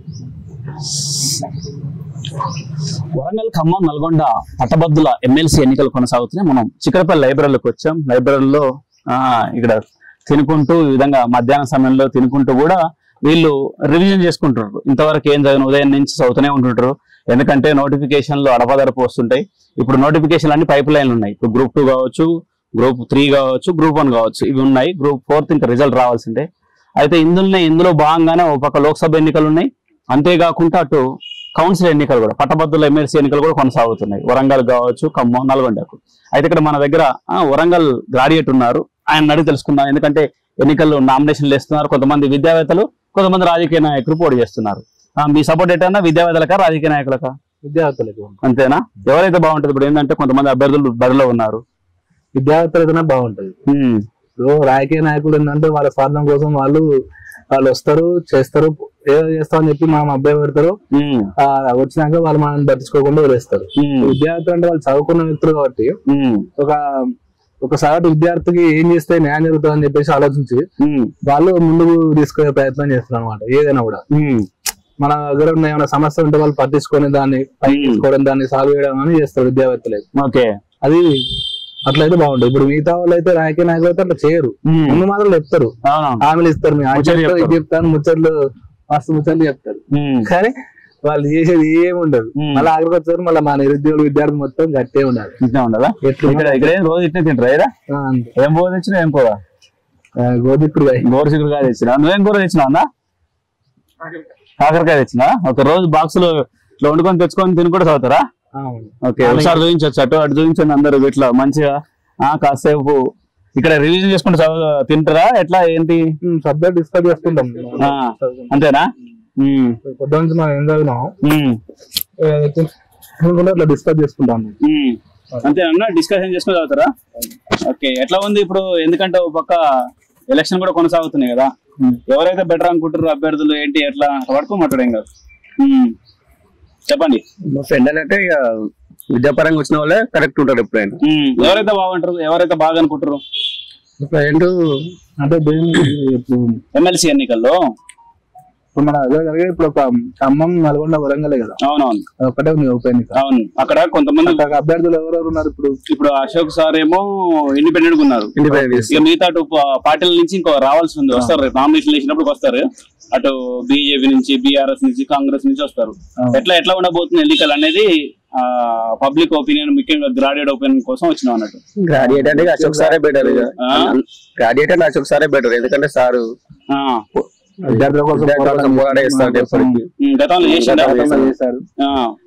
వరంగల్ ఖమ్మం నల్గొండ పట్టభద్రుల ఎమ్మెల్సీ ఎన్నికలు కొనసాగుతున్నాయి మనం చిక్కడపల్లి లైబ్రరీలోకి వచ్చాం లైబ్రరీలో ఆ, ఇక్కడ తినుకుంటూ ఈ విధంగా మధ్యాహ్నం సమయంలో తినుకుంటూ కూడా వీళ్ళు రివిజన్ చేసుకుంటారు ఇంతవరకు ఏం చదివిన ఉదయం నుంచి చదువుతూనే ఉంటుంటారు ఎందుకంటే నోటిఫికేషన్లు అడపదడపు వస్తుంటాయి ఇప్పుడు నోటిఫికేషన్లు అన్ని పైప్ లైన్లు ఉన్నాయి ఇప్పుడు గ్రూప్ టూ కావచ్చు గ్రూప్ త్రీ కావచ్చు గ్రూప్ వన్ కావచ్చు ఇవి ఉన్నాయి గ్రూప్ ఫోర్త్ ఇంకా రిజల్ట్ రావాల్సిందే అయితే ఇందులోనే ఇందులో భాగంగానే ఒక పక్క లోక్సభ ఎన్నికలు ఉన్నాయి అంతేకాకుండా అటు కౌన్సిల్ ఎన్నికలు కూడా పట్టభద్రుల ఎమ్మెల్సీ ఎన్నికలు కూడా కొనసాగుతున్నాయి వరంగల్ కావచ్చు ఖమ్మం నల్గొండకు అయితే ఇక్కడ మన దగ్గర ఆ, వరంగల్ గ్రాడ్యుయేట్ ఉన్నారు ఆయన అడిగి తెలుసుకుందాం ఎందుకంటే ఎన్నికల్లో నామినేషన్లు వేస్తున్నారు కొంతమంది విద్యావేత్తలు కొంతమంది రాజకీయ నాయకులు పోటీ చేస్తున్నారు ఆ, మీ సపోర్ట్ ఏంటన్నా విద్యావేత్తలకా రాజకీయ నాయకులకా విద్యార్థులకు అంతేనా ఎవరైతే బాగుంటుంది ఇప్పుడు ఏంటంటే కొంతమంది అభ్యర్థులు బరిలో ఉన్నారు విద్యార్థులకైనా బాగుంటది ఉమ్, ఇప్పుడు రాజకీయ నాయకులు ఏంటంటే వాళ్ళ స్వార్థం కోసం వాళ్ళు వాళ్ళు వస్తారు చేస్తారు ఏదో చేస్తామని చెప్పి మనం అబ్బాయి పెడతారు ఉమ్, ఆ, వచ్చినాక వాళ్ళు మనం పట్టించుకోకుండా వదిలేస్తారు ఉమ్, విద్యార్థులు అంటే వాళ్ళు చదువుకున్న వ్యక్తులు కాబట్టి ఉమ్, ఒక ఒక సగటు విద్యార్థికి ఏం చేస్తే న్యాయం జరుగుతుందని చెప్పేసి ఆలోచించి ఉమ్, వాళ్ళు ముందుకు తీసుకునే ప్రయత్నం చేస్తారు అనమాట ఏదైనా కూడా ఉమ్, మన దగ్గర ఉన్న ఏమైనా సమస్య ఉంటే వాళ్ళు పట్టించుకొని దాన్ని పైకి తీసుకోవడం దాన్ని సాల్వ్ చేయడం అని చేస్తారు విద్యావేత్తలు ఓకే అది అట్లయితే బాగుంటుంది ఇప్పుడు మిగతా వాళ్ళు అయితే రాజకీయ నాయకులు అయితే అట్లా చేయరు ఉమ్, ముందు మాత్రం చెప్తారు అవునవును హామీలు ఇస్తారు మీ ముచ్చట్లు చెప్తారు ఇది చెప్తారు. చెప్తాను ముచ్చట్లు మస్తు ముచ్చట్లు చెప్తారు ఉమ్, కానీ వాళ్ళు చేసేది ఏమి ఉండదు ఉమ్. మళ్ళీ ఆఖరికి వచ్చారు మళ్ళీ మా నిరుద్యోగులు విద్యార్థి మొత్తం గట్టే ఉండాలి ఇట్లా ఉండదా ఎట్లా ఇక్కడ ఇక్కడ ఏం రోజు ఇట్లా తింటారా ఏదా ఆ, అంతే. ఏం కూర తెచ్చినా ఏం కూర ఆ, గోధిక్కుడు కాయ. గోరు చిక్కుడుకాయ తెచ్చినా నువ్వేం కూర తెచ్చినా అన్నా కాకరకాయ తెచ్చినా ఒక రోజు బాక్స్ లో ఇట్లా వండుకొని తెచ్చుకొని తిని కూడా చదువుతారా అవును. ఓకే ఒకసారి చూపించవచ్చు అటు అటు చూపించండి అందరూ ఇట్లా మంచిగా ఆ కాసేపు ఇక్కడ రివిజన్ చేసుకుంటే చదువు తింటారా ఎట్లా ఏంటి ఉమ్, సబ్జెక్ట్ డిస్కస్ చేసుకుంటాం ఆ, అంతేనా ఉమ్, పొద్దు నుంచి మనం ఏం చదివినాం ఉమ్, ఏ, తినకుండా అట్లా డిస్కస్ చేసుకుంటాం ఉమ్. అంతేనా డిస్కషన్ చేసుకుని చదువుతారా ఓకే ఎట్లా ఉంది ఇప్పుడు ఎందుకంటే ఒక పక్క ఎలక్షన్ కూడా కొనసాగుతున్నాయి కదా ఎవరైతే బెటర్ అనుకుంటారో అభ్యర్థులు ఏంటి ఎట్లా పడుకోమంటాడు ఏం కాదు ఉమ్. చెప్పండి మా ఫ్రెండ్ అంటే ఇక విద్యాపరంగా వచ్చిన వాళ్ళే కరెక్ట్ ఉంటారు ఎప్పుడైనా ఉమ్. ఎవరైతే బాగుంటారు ఎవరైతే బాగా అనుకుంటారు ఫ్రెండ్ అంటే దేని- ఇప్పుడు ఎమ్మెల్సీ ఎన్నికల్లో ఇప్పుడు మన దగ్గర జరిగే ఇప్పుడు ఒక ఖమ్మం నల్గొండ వరంగలే కదా అవునవును అది ఒకటే ఉంది ఉప ఎన్నిక అవును అక్కడ కొంతమంది అక్కడ అభ్యర్థులు ఎవరెవరు ఉన్నారు ఇప్పుడు ఇప్పుడు అశోక్ సార్ ఏమో ఇండిపెండెంట్ గా ఉన్నారు ఇండిపెండెంట్ ఇక మిగతా అటు పా- పార్టీల నుంచి ఇంకో రావాల్సి ఉంది వస్తారు రేపు నామినేషన్ వేసినప్పుడు వస్తారు అటు బీజేపీ నుంచి బీఆర్ఎస్ నుంచి కాంగ్రెస్ నుంచి వస్తారు అవును. ఎట్లా ఎట్లా ఉండబోతుంది ఎన్నికలు అనేది ఆ పబ్లిక్ ఒపీనియన్ ముఖ్యంగా గ్రాడ్యుయేట్ ఒపీనియన్ కోసం వచ్చినాం అన్నట్టు గ్రాడ్యుయేట్ అంటే ఇక అశోక్ సారే బెటర్ ఇక ఆ? గ్రాడ్యుయేట్ అంటే అశోక్ సారే బెటర్ ఎందుకంటే సారు ఆ, విద్యార్థుల కోసం విద్యార్థుల కోసం పోరాడే ఇస్తారు ఎప్పటికీ ఉమ్, గతంలో చేసిండా పోరాటం చేశారు ఆ,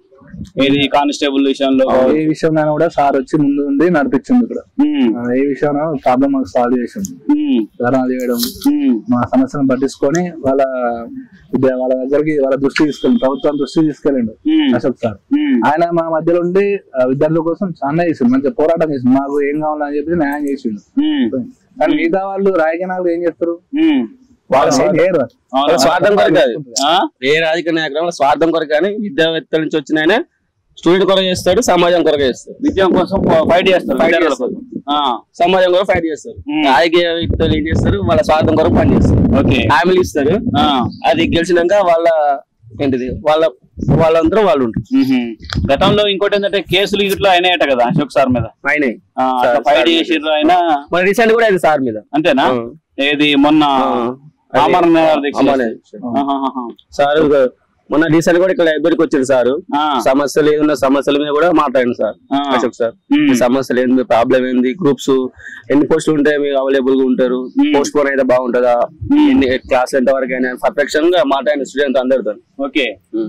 ఏది కానిస్టేబుల్ విషయంలో ఏ విషయంలో కూడా సార్ వచ్చి ముందు ఉండి నడిపించింది ఇక్కడ ఉమ్, ఆ, ఏ విషయంలో ప్రాబ్లం మాకు సాల్వ్ చేసింది ఉమ్, ధర్నా చేయడం ఉమ్, మా సమస్యను పట్టించుకొని వాళ్ళ విద్య- వాళ్ళ దగ్గరికి వాళ్ళ దృష్టి తీసుకెళ్ళి ప్రభుత్వం దృష్టి తీసుకెళ్ళండు ఉమ్, అశోక్ సార్ ఉమ్, ఆయన మా మధ్యలో ఉండి ఆ, విద్యార్థుల కోసం చాలా చేసిండు మంచిగా పోరాటం చేసిండు మాకు ఏం కావాలని చెప్పి న్యాయం చేసిండు ఉమ్, కానీ మిగతా వాళ్ళు రాజకీయ నాయకులు ఏం చేస్తారు ఉమ్. వాళ్ళు ఏం చేయరు. అవునా? వాళ్ళ స్వార్థం కొరకు కాదు ఆ? ఏ రాజకీయ నాయకులు వాళ్ళ స్వార్థం కొరకు కానీ విద్యావేత్తల నుంచి వచ్చిన ఆయన స్టూడెంట్ కొరకు చేస్తాడు సమాజం కొరకు చేస్తాడు విద్య కోసం ఫైట్ చేస్తారు Fight విద్యార్థుల చేస్తారు. కోసం. ఆ, సమాజం కొరకు ఫైట్ చేస్తారు ఉమ్. రాజకీయ వ్యక్తులు ఏం చేస్తారు వాళ్ళ స్వార్థం కొరకు పని చేస్తారు ఓకే హామీలు ఇస్తారు ఆ, అది గెలిచినాక వాళ్ళ ఏంటిది వాళ్ళ వాళ్ళందరూ వాళ్ళు ఉంటారు మ్మ్హ్మ్. గతంలో ఇంకోటి ఏంటంటే కేసులు ఇట్లా అయినాయట కదా అశోక్ సార్ మీద ఆయనే ఆ, అట్లా సార్- ఫైట్ సార్ మీద. చేసిర్రు ఆయన మరి రీసెంట్ కూడా అది సార్ మీద అంతేనా ఆ. ఏది మొన్న అది ఆమరణ నిరాహార దీక్ష అమరణ చేసి. ఆహాహాహా. సార్ మొన్న రీసెంట్ కూడా ఇక్కడ లైబ్రరీకి వచ్చింది సార్ ఆ, సమస్యలు ఏదైనా సమస్యల మీద కూడా మాట్లాడండి సార్ ఆ. అశోక్ సార్ మ్మ్. ఈ సమస్యలు ఏంది ప్రాబ్లం ఏంది గ్రూప్స్ ఎన్ని పోస్టులు ఉంటే మీకు అవైలబుల్ గా ఉంటారు మ్మ్. పోస్ట్ పోన్ అయితే బాగుంటుందా ఎన్ని క్లాస్ ఎంత వరకు అయినా పర్ఫెక్షన్ గా మాట్లాడిన స్టూడెంట్ అందరితో ఓకే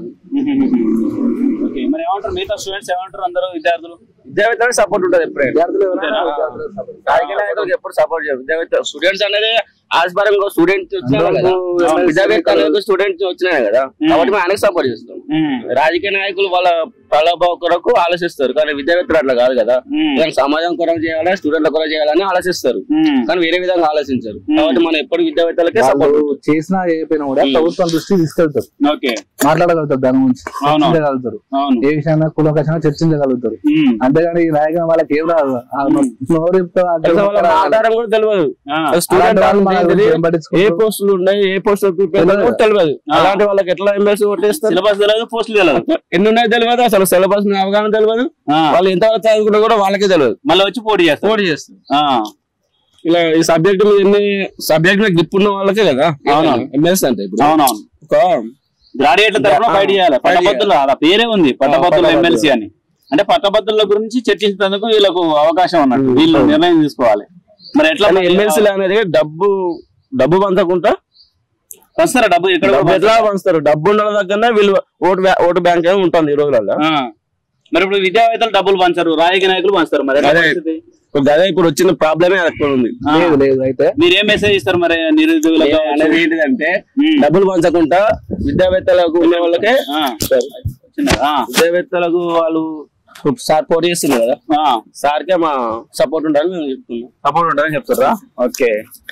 ఓకే మరి ఏమంటారు మిగతా స్టూడెంట్స్ ఏమంటారు అందరూ విద్యార్థులు విద్యావేత్తలకు సపోర్ట్ ఉంటుంది ఎప్పుడైనా విద్యార్థులు ఎవరైనా అంతేనా? విద్యార్థులకు support. రాజకీయ నాయకులకు ఎప్పుడు సపోర్ట్ చేయరు విద్యావేత్త స్టూడెంట్స్ అనేది ఆస్పరంగా స్టూడెంట్ వచ్చినా కదా అందరూ అవును, విద్యావేత్త అనేది స్టూడెంట్స్ వచ్చినాయి కదా మ్మ్. కాబట్టి మేము ఆయనకు సపోర్ట్ చేస్తాం మ్మ్. రాజకీయ నాయకులు వాళ్ళ ప్రలోభ కొరకు ఆలోచిస్తారు కానీ విద్యావేత్తలు అట్లా కాదు కదా ఇవాళ సమాజం కొరకు చేయాలి స్టూడెంట్ల కొరకు చేయాలని ఆలోచిస్తారు కానీ వేరే విధంగా ఆలోచించారు కాబట్టి మనం ఎప్పుడు విద్యావేత్తలకే సపోర్ట్ వాళ్ళు చేసినా చేయకపోయినా కూడా ప్రభుత్వం దృష్టి తీసుకెళ్తారు ఓకే మాట్లాడగలుగుతారు దాని గురించి అవును. చర్చించగలుగుతారు అవును ఏ విషయాన్ని కులకషంగా చర్చించగలుగుతారు ఉమ్. అంతేగాని ఈ నాయకులు వాళ్ళకి ఏం రాదు ఆ నోరు చెప్తే అక్కడ అసలు వాళ్ళ మాట్లాడడం కూడా తెలియదు ఆ. స్టూడెంట్ అలాంటి వాళ్ళు మన ఏంటిది? గురించి ఏం పట్టించుకోరు. ఏ పోస్టులు ఉన్నాయి ఏ పోస్టులు ప్రిపేర్ తెలియదు. కూడా తెలియదు ఆ. అలాంటి వాళ్ళకి ఎట్లా ఎంబెస్ ఓటేస్తారు సిలబస్ తెలియదు పోస్టులు తెలియదు ఎన్ని ఉన్నాయో తెలియదు అసలు సిలబస్ అవగాహన తెలియదు ఆ. వాళ్ళు ఎంతవరకు చదువుకున్నా కూడా వాళ్ళకే తెలియదు మళ్ళీ వచ్చి పోటీ చేస్తారు పోటీ చేస్తారు ఆ. ఇలా ఈ సబ్జెక్ట్ మీద ఎన్ని సబ్జెక్ట్ మీద గ్రిప్ ఉన్న వాళ్ళకే కదా అవును. ఎంఎస్ అంటే ఇప్పుడు అవునవును ఒక గ్రాడ్యుయేట్ల తరఫున ఆ, ఫైట్ చేయాలి fight పట్టభద్రులు అలా పేరే ఉంది పట్టభద్రుల పట్టభద్రులు. ఎమ్మెల్సీ అని అంటే పట్టభద్రుల గురించి చర్చించేందుకు వీళ్ళకు అవకాశం ఉన్నట్టు ఉమ్. వీళ్ళు నిర్ణయం తీసుకోవాలి మరి ఎట్లా కానీ ఎమ్మెల్సీలు అనేది డబ్బు డబ్బు పంచకుండా వస్తారా డబ్బు ఎక్కడ డబ్బు ఎట్లా పంచుతారు డబ్బు ఉన్న దగ్గర వీళ్ళు ఓటు బ్యా- ఓటు బ్యాంక్ ఏమి ఉంటుంది ఈ రోజులలో ఆ. మరి ఇప్పుడు విద్యావేత్తలు డబ్బులు పంచారు రాజకీయ నాయకులు పంచుతారు మరి ఎట్లా అదే. పరిస్థితి? ఇప్పుడు అదే ఇప్పుడు వచ్చిన ప్రాబ్లమే ఎక్కువ ఉంది ఆ. లేదు లేదు అయితే మీరు ఏం మెసేజ్ ఇస్తారు మరి నిరుద్యోగులకు నేను అనేది ఏంటిదంటే ఉమ్. డబ్బులు పంచకుండా విద్యావేత్తలకు ఉన్న వాళ్ళకే ఆ. చిన్నగా. ఆ. విద్యావేత్తలకు వాళ్ళు సార్ పోటీ చేస్తున్నారు కదా ఆ. సార్కే మా సపోర్ట్ ఉండాలని మేము చెప్తున్నాం సపోర్ట్ ఉంటుందని చెప్తారా ఓకే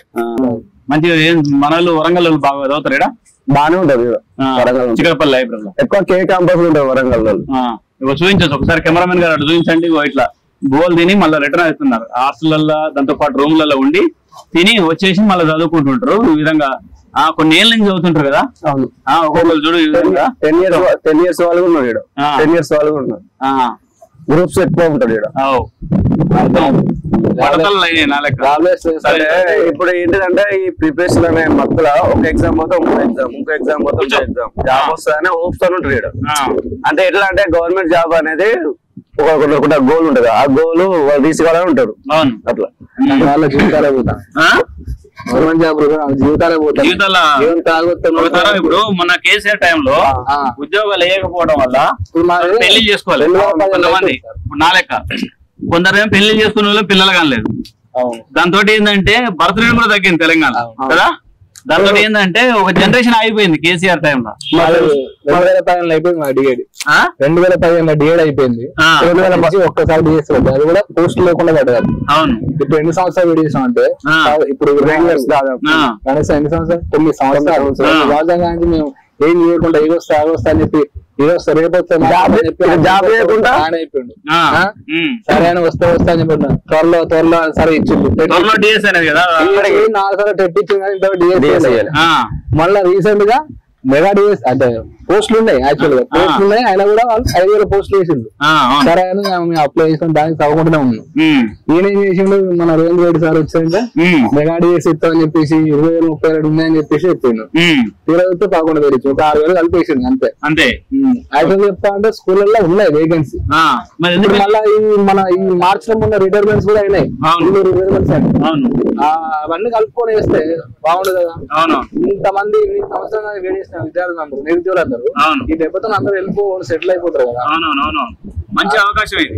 మంచిగా ఏం మనలు వరంగల్ వాళ్ళు బాగా చదువుతారా బాగానే ఉంటది వరంగల్ ఉంటుంది. చిక్కడపల్లి లైబ్రరీలో ఎక్కువ కే క్యాంపస్ ఉంటుంది వరంగల్ ఇగో చూపించచ్చు ఒకసారి కెమెరామెన్ గారు అటు చూపించండి ఇగో ఇట్లా గోల్ తిని మళ్ళీ రిటర్న్ అవుతున్నారు హాస్టల్లో దాంతో పాటు రూమ్లలో ఉండి తిని వచ్చేసి మళ్ళీ చదువుకుంటుంటారు ఈ విధంగా ఆ కొన్ని ఏళ్ళ నుంచి చదువుతుంటారు కదా అవును ఆ ఒక్కొక్కరు చూడు ఈ విధంగా టెన్ ఇయర్స్ టెన్ ఇయర్స్ వాళ్ళు ఉన్నారు ఇక్కడ ఆ. టెన్ ఇయర్స్ వాళ్ళు ఉన్నారు ఆ, గ్రూప్స్ ఎక్కువ ఉంటాడు ఇక్కడ ఆవ్. అర్థం పడతలు అయినాయి నా లెక్క రాబోయే సరే. ఇప్పుడు ఏంటిదంటే ఈ ప్రిపరేషన్ అనే మక్కుల ఒక ఎగ్జామ్ పోతే ఇంకో ఎగ్జామ్ ఇంకో ఎగ్జామ్ పోతే ఇంకో ఎగ్జామ్ జాబ్ వస్తుందనే హోప్స్ తో ఉంటారు ఇక్కడ ఆ, అంటే ఎట్లా అంటే గవర్నమెంట్ జాబ్ అనేది ఒక ఒక గోల్ ఉంటది ఆ గోల్ వాళ్ళు తీసుకోవాలని ఉంటారు అవును అట్లా వాళ్ళ జీవితాలే పోతాం ఆ? గవర్నమెంట్ జాబ్ వాళ్ళ జీవితాలే పోతాం జీవితాల ఏం తాగొత్తాం ఒక తరం ఇప్పుడు మన కేసీఆర్ టైంలో ఆ. ఉద్యోగాలు వేయకపోవడం వల్ల ఇప్పుడు మా పెళ్లి చేసుకోవాలి రెండు వేల పదిహేను కొంతమంది అయిపోయింది సార్. ఇప్పుడు నా లెక్క కొందరు పెళ్లి చేసుకున్న వాళ్ళు పిల్లలు కాలేదు అవును దాంతో ఏంటంటే బర్త్ రేట్ కూడా తగ్గింది తెలంగాణ అవును. కదా దాంతో ఏంటంటే ఒక జనరేషన్ అయిపోయింది కేసీఆర్ టైంలో మాది రెండు వేల పదిహేనులో అయిపోయింది మా డిఏడి ఆ? రెండు వేల పదిహేనులో డిఏడ్ అయిపోయింది ఆ. రెండు వేల నుంచి ఒక్కసారి డిఎస్ పడ్డది అది కూడా పోస్ట్ లేకుండా పడ్డది అవును ఇప్పుడు ఎన్ని సంవత్సరాలు వెయిట్ చేసాం అంటే ఆ. ఇప్పుడు ఇరవై years దాదాపు ఆ. కనీసం ఎన్ని సంవత్సరాలు తొమ్మిది సంవత్సరాలు ఆ. రాజధాని నుంచి మేము ఏం చేయకుండా ఏ వస్తా ఆ వస్తా అని చెప్పి ఏ వస్తా రేపు వస్తా జాబ్ అని చెప్పి జాబ్ చేయకుండా? ఆయన అయిపోయిండు ఆ. ఆ? ఉమ్. సరే ఆయన వస్తే వస్తా అని చెప్పి త్వరలో త్వరలో సరే ఇచ్చిండు త్వరలో డిఎస్ అనేది కదా ఇప్పటికి నాలుగు సార్లు టెట్ ఇచ్చింది కానీ ఇంతవరకు DS డిఎస్ చేయాలి. ఆ. మళ్ళీ రీసెంట్ గా మెగా డిఎస్ అంటే పోస్టులు ఉన్నాయి యాక్చువల్ గా ఆ. పోస్టులు ఉన్నాయి ఆయన కూడా వాళ్ళు ఐదు వేల పోస్టులు వేసిండు ఆ, అవును సరే అని మేము అప్లై చేసుకుని దానికి చదవకుండా ఉన్నాం ఉమ్. ఈయన ఏం చేసిండు మన రేవంత్ రెడ్డి సార్ వచ్చాక ఉమ్. మెగా డిఎస్ ఇస్తామని చెప్పేసి ఇరవై వేలు ముప్పై వేలు ఉన్నాయని చెప్పేసి చెప్పిండు ఉమ్. తీరవస్తే పదకొండు వేలు ఇచ్చి ఒక ఆరు వేలు కలిపేసిండు అంతే అంతే యాక్చువల్ చెప్తా అంటే స్కూళ్ళల్లో ఉన్నాయి వేకెన్సీ ఆ. మరి ఇప్పుడు ఎందుకు మళ్ళీ ఈ మన ఈ మార్చ్ లో ఉన్న రిటైర్మెంట్స్ కూడా అయినాయి అవును. రిటైర్మెంట్స్ అయినాయి అవును ఆ, అవన్నీ కలుపుకొని వేస్తే బాగుండు కదా అవును ఇంతమంది ఇన్ని సంవత్సరాలు వేడి చేసిన విద్యార్థులు అందరూ నిరుద్యోగులు అందరూ అవును ఈ దెబ్బతో అందరూ వెళ్ళిపో సెటిల్ అయిపోతారు కదా అవునవును అవునవును మంచి అవకాశం ఇది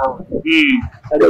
ఉమ్. అదే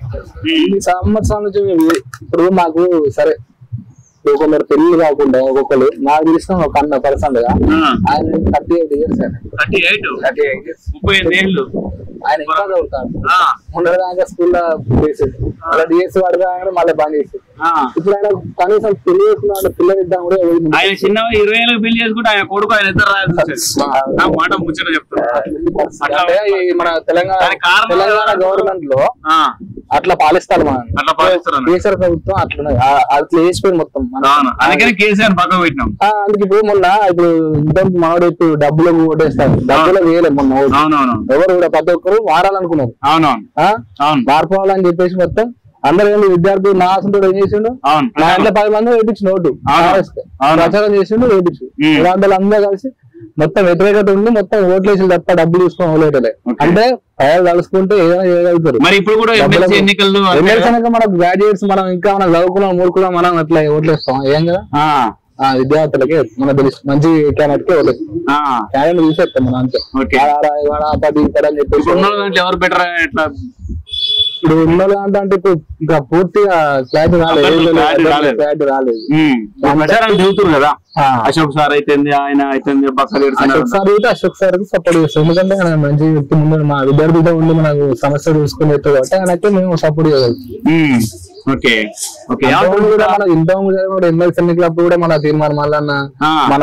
ఈ సంవత్సరాల నుంచి మేము ఇప్పుడు మాకు సరే ఒక్కొక్కరు పెళ్లి కాకుండా ఒక్కొక్కరు నాకు తెలిసిన ఒక అన్న పర్సన్ గా ఆ. ఆయన థర్టీ ఎయిట్ ఇయర్స్ ఆయన thirty eight thirty eight years ముప్పై ఎనిమిది ఏళ్ళు ఆయన ఇంకా చదువుతాడు ఆ. ఉండదాకా స్కూల్లో చేసేది మళ్ళీ డిఎస్ వాడగా మళ్ళీ బంద్ చేసేది ఆ. ఇప్పుడు ఆయన కనీసం పెళ్లి చేసుకున్నాడు పిల్లలు ఇద్దాం కూడా ఎవరికి ముందు ఆయన చిన్న ఇరవై ఏళ్ళకి పెళ్లి చేసుకుంటే ఆయన కొడుకు ఆయన ఇద్దరు రాయాల్సి నా మాట ముచ్చట చెప్తున్నా అట్లా అంటే ఈ మన తెలంగాణ దానికి కారణం తెలంగాణ గవర్నమెంట్ లో ఆ, అట్లా పాలిస్తారు మనం అట్లా పాలిస్తారు అన్నట్టు. కేసీఆర్ ప్రభుత్వం అట్లా అట్లా వేసిపోయింది మొత్తం మన- అవును అందుకని కేసీఆర్ పక్కకు పెట్టినాం ఆ, అందుకే ఇప్పుడు మొన్న ఇప్పుడు ఇంత మనోడు ఇప్పుడు డబ్బులకు ఓటేస్తారు డబ్బులకు వేయలేదు మొన్న ఓటు అవునవును ఎవరు కూడా ప్రతి ఒక్కరు మారాలనుకున్నారు అవునవును ఆ అవును మార్పుకోవాలని చెప్పేసి మొత్తం అందరూ ఏంటి విద్యార్థులు నా అసలు ఏం చేసిండు అవును నా ఇంట్లో పది మంది వేయించిన ఓటు అవును. కాంగ్రెస్ కి. అవును. ప్రచారం చేసిండు వేయించు ఉమ్. ఇలాంటి అందరూ కలిసి మొత్తం వ్యతిరేకత ఉండి మొత్తం ఓట్లు వేసి తప్ప డబ్బులు తీసుకొని ఓలేటలే ఓకే. అంటే ప్రజలు తలుసుకుంటే ఏదైనా చేయగలుగుతారు మరి ఇప్పుడు కూడా డబ్బులకు- ఎమ్మెల్సీ ఎన్నికలు ఎమ్మెల్సీ కనుక మనం గ్రాడ్యుయేట్స్ మనం ఇంకా మనం చదువుకున్నాం మూడుకున్నాం మనం అట్లా ఓట్లు వేస్తాం ఏం కదా ఆ, ఆ విద్యార్థులకే మనకు తెలుసు మంచి క్యాండిడేట్ కి ఓట్లు వేస్తాం ఆ, క్యాండిడేట్ చూసేస్తాం మనం అంతే ఓకే ఆడ, ఆడ, ఇవాడ, పది ఇక్కడ అని చెప్పేసి ఉన్న దాంట్లో ఎవరు బెటర్ ఎట్లా ఇప్పుడు ఉన్న దాంట్లో అంటే ఇప్పుడు ఇంకా పూర్తిగా క్లారిటీ రాలేదు అసలు clarity రాలేదు. క్లారిటీ రాలేదు ఉమ్. ప్రచారానికి దిగుతున్నారు కదా అశోక్ సార్ అయితేంది ఆయన అయితేంది బక్క అశోక్ సార్ అయితే అశోక్ సార్ సపోర్ట్ చేస్తాం ఎందుకంటే ఆయన మంచి వ్యక్తి ముందు మా విద్యార్థులతో ఉండి మనకు సమస్య చూసుకుని చెప్తారు కాబట్టి ఆయనకి మేము సపోర్ట్ చేయగలుగుతాం ఓకే ఓకే ఇంతకుముందు కూడా మన ఇంతకుముందు జరిగిన ఎమ్మెల్సీ ఎన్నికలప్పుడు కూడా మన తీర్మానం మల్లన్న ఆ. మన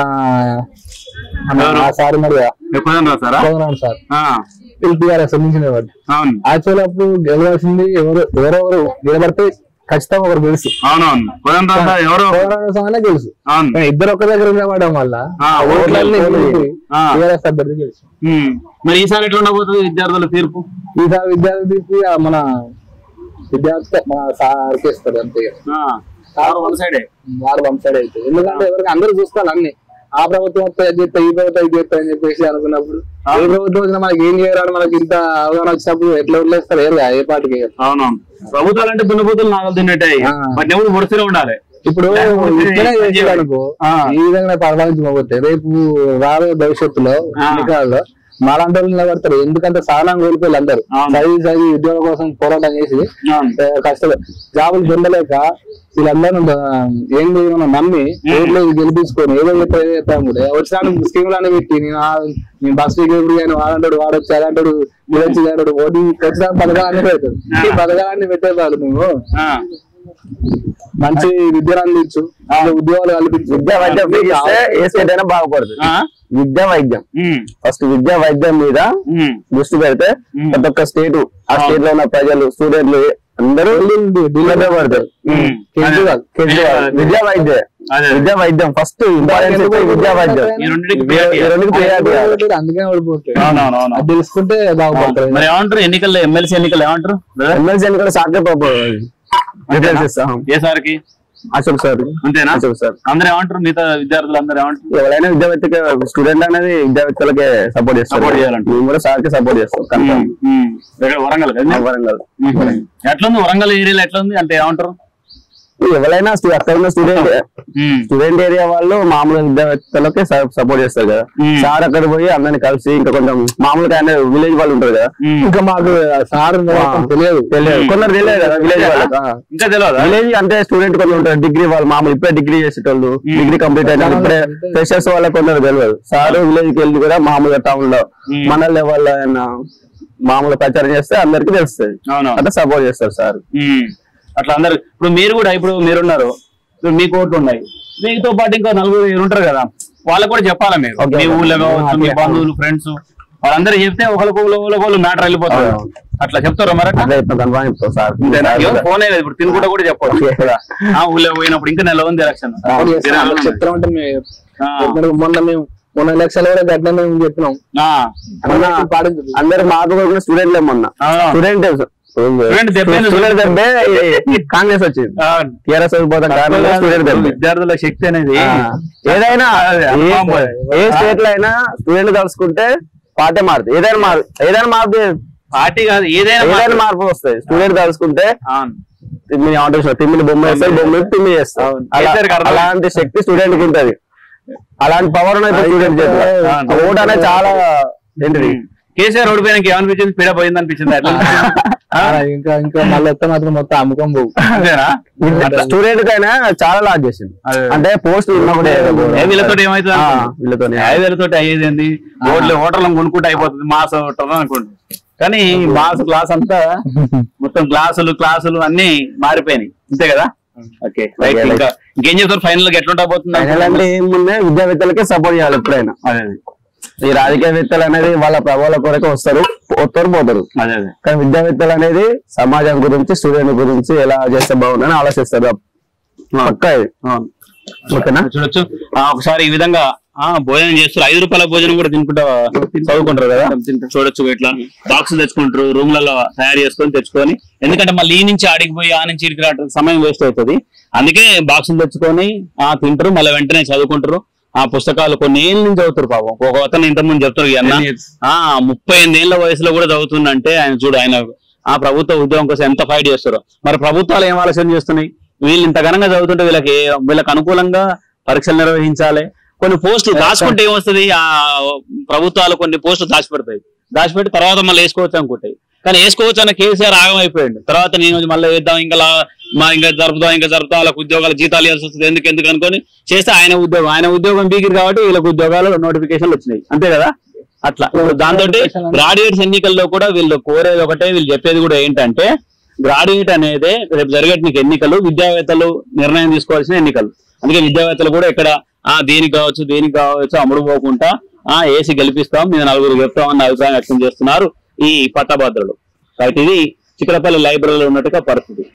మన ఎవరు? ఆ సార్ మరి ఎక్కువ రాసారా కోదరాం సార్ ఆ, టీఆర్ఎస్ అందించిన వాడు అవును యాక్చువల్ అప్పుడు గెలవాల్సింది ఎవరు ఎవరెవరు నిలబడితే ఖచ్చితంగా ఒకరు తెలుసు అవునవును కోదండ రాసా ఎవరు కోదరాం సార్ తెలుసు అవును కానీ ఇద్దరు ఒక్క దగ్గర నిలబడడం వల్ల ఆ, ఓట్లన్నీ ఓట్లు. ఆ. టీఆర్ఎస్ అభ్యర్థి తెలుసు ఉమ్. మరి ఈసారి ఎట్లా ఉండబోతుంది విద్యార్థుల తీర్పు ఈసారి విద్యార్థికి ఆ మన విద్యార్థి మన సార్కి ఇస్తారు అంతే ఇక. ఆ, సార్ వన్ సైడే వారు పంపాడు అయితే ఎందుకంటే ఎవరికి అందరూ చూస్తారు అన్ని ఆ ప్రభుత్వం వస్తే అది చేస్తా ఈ ప్రభుత్వం ఇది చేస్తా అని చెప్పేసి అనుకున్నప్పుడు ఏ ప్రభుత్వం వచ్చినా మనకి ఏం చేయరాడు మనకి ఇంత అవగాహన వచ్చినప్పుడు ఎట్లా వదిలేస్తారు ఏరుగా ఏ పార్టీకి వేయరు. అవునవును ప్రభుత్వాలు అంటే దున్నపోతులు నాగలు తిన్నట్టే ఆ. బట్ ఎవరు పొడిస్తూనే ఉండాలి ఇప్పుడు లేకపోతే ఇట్లనే ఏం చేసేది చేయాలి? అనుకో ఆ. ఈ విధంగా పరిపాలించకపోతే రేపు రాబోయే భవిష్యత్తులో ఆ. ఎన్నికల్లో మాలాంటి వాళ్ళు నిలబడతారు ఎందుకంటే సహనం కోల్పోయి అందరు అవును. చదివి చదివి ఉద్యోగం కోసం పోరాటం చేసి అవును. ఆ, కష్టాలు జాబులు పొందలేక వీళ్ళందరూ ఆ, ఏం మనం నమ్మి ఓట్లు గెలిపించుకొని ఏదో చెప్పి ఏదో చెప్పాము కూడా వచ్చిన స్కీములు అని పెట్టి నేను ఆ- నేను బస్ టికెట్ కానీ వాడంటాడు వాడొచ్చు అలాంటాడు వీడొచ్చి అంటాడు ఓటు వచ్చిన పథకాలన్నీ పెడతాడు ఈ పథకాలన్నీ పెట్టేవాళ్ళు మేము ఆ, మంచి విద్యను అందించు ఉద్యోగాలు కల్పించు విద్యా వైద్యం ఇస్తే ఏ స్టేట్ అయినా బాగుపడుతుంది ఆ, విద్యా వైద్యం ఉమ్, ఫస్ట్ విద్యా వైద్యం మీద ఉమ్, దృష్టి పెడితే ఉమ్. ప్రతి ఒక్క స్టేట్ ఆ స్టేట్ లో ఉన్న ప్రజలు స్టూడెంట్లు అందరూ ఢిల్లీలో పడతారు ఉమ్. కేజ్రీవాల్. కేజ్రీవాల్. విద్యా వైద్యం అదే. విద్యా వైద్యం ఫస్ట్ ఇంపార్టెన్స్ విద్యా వైద్యం ఈ రెండింటికి ఈ priority ఇవ్వాలి. రెండుకి priority ఇవ్వాలి. అందుకనే ఓడిపోతాడు అవునవునవును. అది తెలుసుకుంటే బాగుపడతారు మరి ఏమంటారు ఎన్నికల్లో ఎమ్మెల్సీ ఎన్నికలు ఏమంటారు brother? ఎమ్మెల్సీ ఎన్నికలు సాకే డీటెయిల్స్ ఇస్తాం ఏసారికి అశోక్ సార్ అంతేనా అశోక్ సార్ అందరూ ఏమంటారు మిగతా విద్యార్థులు అందరూ ఏమంటారు ఎవరైనా విద్యావేత్తకి స్టూడెంట్ అనేది విద్యావేత్తలకే సపోర్ట్ చేస్తారు Support చేయాలంట. మేము కూడా సార్కి సపోర్ట్ చేస్తాం కన్ఫర్మ్ ఉమ్, ఇక్కడ వరంగల్ కదా వరంగల్ ఎట్లుంది వరంగల్ ఏరియాలో ఎట్లుంది అంటే ఏమంటారు ఎవరైనా stu- అక్కడ ఉన్న స్టూడెంట్ ఉమ్, స్టూడెంట్ ఏరియా వాళ్ళు మామూలు విద్యావేత్తలకే సపోర్ట్ చేస్తారు కదా మ్మ్. సార్ అక్కడ పోయి అందరిని కలిసి ఇంకా కొంచెం మామూలుగా ఆయన విలేజ్ వాళ్ళు ఉంటారు కదా ఉమ్. ఇంకా మాకు సార్ తెలియదు తెలియదు కొందరు తెలియదు కదా విలేజ్ వాళ్ళకి ఇంకా తెలియదా విలేజ్ అంటే స్టూడెంట్ కొందరు ఉంటారు డిగ్రీ వాళ్ళు మామూలు ఇప్పుడే డిగ్రీ చేసేటోళ్ళు డిగ్రీ కంప్లీట్ అయిన ఇప్పుడే ఫ్రెషర్స్ వాళ్ళకి కొందరు తెలియదు సార్ విలేజ్ కి వెళ్ళి కూడా మామూలుగా టౌన్ లో మ్మ్. మన లెవెల్ ఆయన మామూలు ప్రచారం చేస్తే అందరికి తెలుస్తుంది అవును అట్లా సపోర్ట్ చేస్తారు సార్ ఉమ్. అట్లా అందరు ఇప్పుడు మీరు కూడా ఇప్పుడు మీరున్నారు ఇప్పుడు మీ కోట్లు ఉన్నాయి మీతో పాటు ఇంకా నలుగురు మీరు ఉంటారు కదా వాళ్ళకి కూడా చెప్పాలా మీరు Okay. మీ ఊళ్ళో కావచ్చు మీ బంధువులు ఫ్రెండ్స్ వాళ్ళందరూ చెప్తే ఒకరికి ఒకరికి మ్యాటర్ వెళ్ళిపోతారు అవును. అట్లా చెప్తారు మరి అట్లా? అదే ఇప్పుడు కన్ఫర్మ్ చెప్తాం సార్ అంతేనా? ఏం ఫోన్ అయ్యేది ఇప్పుడు తినుకుంటా కూడా చెప్పవచ్చు Okay. ఆ ఊళ్ళో పోయినప్పుడు ఇంకా నెల ఉంది ఎలక్షన్ చెప్తా ఉంటే మేము ఆ. మొన్న- మొన్న మేము మొన్న ఎలక్షన్ కూడా గట్టిన మేము చెప్పినాం ఆ. మొన్న పాటించదు అందరు మాకు కూడా స్టూడెంట్ మొన్న ఆ. స్టూడెంట్ Student దెబ్బే ఉంది. స్టూడెంట్ దెబ్బే ఈ కాంగ్రెస్ వచ్చింది ఆ. టీఆర్ఎస్ పోతాం కాంగ్రెస్ స్టూడెంట్ దెబ్బే విద్యార్థుల శక్తి అనేది ఆ. ఏదైనా అదే, ఏ- అనుభవం పోయి. ఏ స్టేట్ లో అయినా స్టూడెంట్ కలుసుకుంటే పార్టీ మారుతుంది ఏదైనా మారు ఏదైనా మార్పు పార్టీ కాదు ఏదైనా ఏదైనా మాత్రం. మార్పు వస్తాయి స్టూడెంట్ కలుసుకుంటే అవును. తిమ్మిని ఆటో తిమ్మిని బొమ్మ వేస్తారు బొమ్మ తిమ్మి చేస్తారు అవును. అలా- చేశారు కదా. అలాంటి శక్తి స్టూడెంట్ కి ఉంటది అలాంటి పవర్ ఉన్నది స్టూడెంట్ చేతిలో అవును. ఓట్ అనేది చాలా ఏంటిది కేసీఆర్ ఓడిపోయినాక ఏమనిపించింది పీడ పోయింది అనిపించింది అట్లా ఆ, ఇంకా ఇంకా మళ్ళీ వస్తే మాత్రం మొత్తం అమ్మకం పోవు అంతేనా స్టూడెంట్ కైనా చాలా లాస్ చేసింది అదే. అంటే పోస్ట్ ఉన్నప్పుడే ఏ వీళ్ళతో ఏమైతుంది ఆ, అనుకో. వీళ్ళతోనే ఏ వీళ్ళతో అయ్యేది ఏంది ఓట్లు ఓటర్లను కొనుక్కుంటే అయిపోతుంది మాస్ ఓటర్ అనుకోండి కానీ మాస్ క్లాస్ అంతా మొత్తం క్లాసులు క్లాసులు అన్ని మారిపోయినాయి అంతే కదా ఓకే రైట్ Okay, ఇంకా ఇంకేం చెప్తారు ఫైనల్ గా ఎట్లుంటా పోతుంది ఫైనల్ అంటే ఏముంది విద్యావేత్తలకే సపోర్ట్ చేయాలి ఎప్పుడైనా అదే అదే. ఈ రాజకీయవేత్తలు అనేది వాళ్ళ ప్రభావాల కొరకు వస్తారు వస్తారు పోతారు అదే అదే కానీ విద్యావేత్తలు అనేది సమాజం గురించి స్టూడెంట్ గురించి ఎలా చేస్తే బాగుందని ఆలోచిస్తారు పక్కా ఇది అవును. ఓకేనా చూడొచ్చు ఆ, ఒకసారి ఈ విధంగా ఆ భోజనం చేస్తారు ఐదు రూపాయల భోజనం కూడా తినుకుంటా చదువుకుంటారు కదా చూడొచ్చు ఇట్లా బాక్స్ తెచ్చుకుంటారు రూమ్లలో తయారు చేసుకొని తెచ్చుకొని ఎందుకంటే మళ్ళీ ఈ నుంచి ఆడికి పోయి ఆ నుంచి ఇడికి రావడం సమయం వేస్ట్ అవుతుంది అందుకే బాక్సులు తెచ్చుకొని ఆ తింటారు మళ్ళీ వెంటనే చదువుకుంటారు ఆ పుస్తకాలు కొన్ని ఏళ్ళ నుంచి చదువుతారు పాపం ఒక అతను ఇంతకుముందు చెప్తారు ఈ అన్న ఆ ముప్పై ఎనిమిదేళ్ల వయసులో కూడా చదువుతుందంటే ఆయన చూడు ఆయన ఆ ప్రభుత్వ ఉద్యోగం కోసం ఎంత ఫైట్ చేస్తారో మరి ప్రభుత్వాలు ఏం ఆలోచన చేస్తున్నాయి వీళ్ళు ఇంత ఘనంగా చదువుతుంటే వీళ్ళకి వీళ్ళకి అనుకూలంగా పరీక్షలు నిర్వహించాలి కొన్ని పోస్టులు దాచుకుంటే ఏమొస్తుంది ఆ ప్రభుత్వాలు కొన్ని పోస్టులు దాచిపెడతాయి దాచిపెట్టి తర్వాత మళ్ళీ వేసుకోవచ్చు అనుకుంటాయి కానీ వేసుకోవచ్చు అన్న కేసీఆర్ ఆగమైపోయాడు తర్వాత నేను మళ్ళీ వేద్దాం ఇంకా లా- మా ఇంకా జరుపుదాం ఇంకా జరుపుదాం వాళ్ళకి ఉద్యోగాలు జీతాలు ఇవ్వాల్సి వస్తుంది ఎందుకు ఎందుకు అనుకొని చేస్తే ఆయన ఉద్యోగం ఆయన ఉద్యోగం బీగిరు కాబట్టి వీళ్ళకి ఉద్యోగాలు నోటిఫికేషన్లు వచ్చినాయి అంతే కదా అట్లా దాంతో గ్రాడ్యుయేట్స్ ఎన్నికల్లో కూడా వీళ్ళు కోరేది ఒకటే వీళ్ళు చెప్పేది కూడా ఏంటంటే గ్రాడ్యుయేట్ అనేది రేపు జరిగేట ఎన్నికలు విద్యావేత్తలు నిర్ణయం తీసుకోవాల్సిన ఎన్నికలు అందుకే విద్యావేత్తలు కూడా ఇక్కడ ఆ దీనికి కావచ్చు దీనికి కావచ్చు అమ్ముడు పోకుండా ఆ ఏసీ గెలిపిస్తాం మీద నలుగురు చెప్తామన్న అభిప్రాయం వ్యక్తం చేస్తున్నారు ఈ పట్టభద్రులు కాబట్టి ఇది చిక్కడపల్లి లైబ్రరీలో ఉన్నట్టుగా పరిస్థితి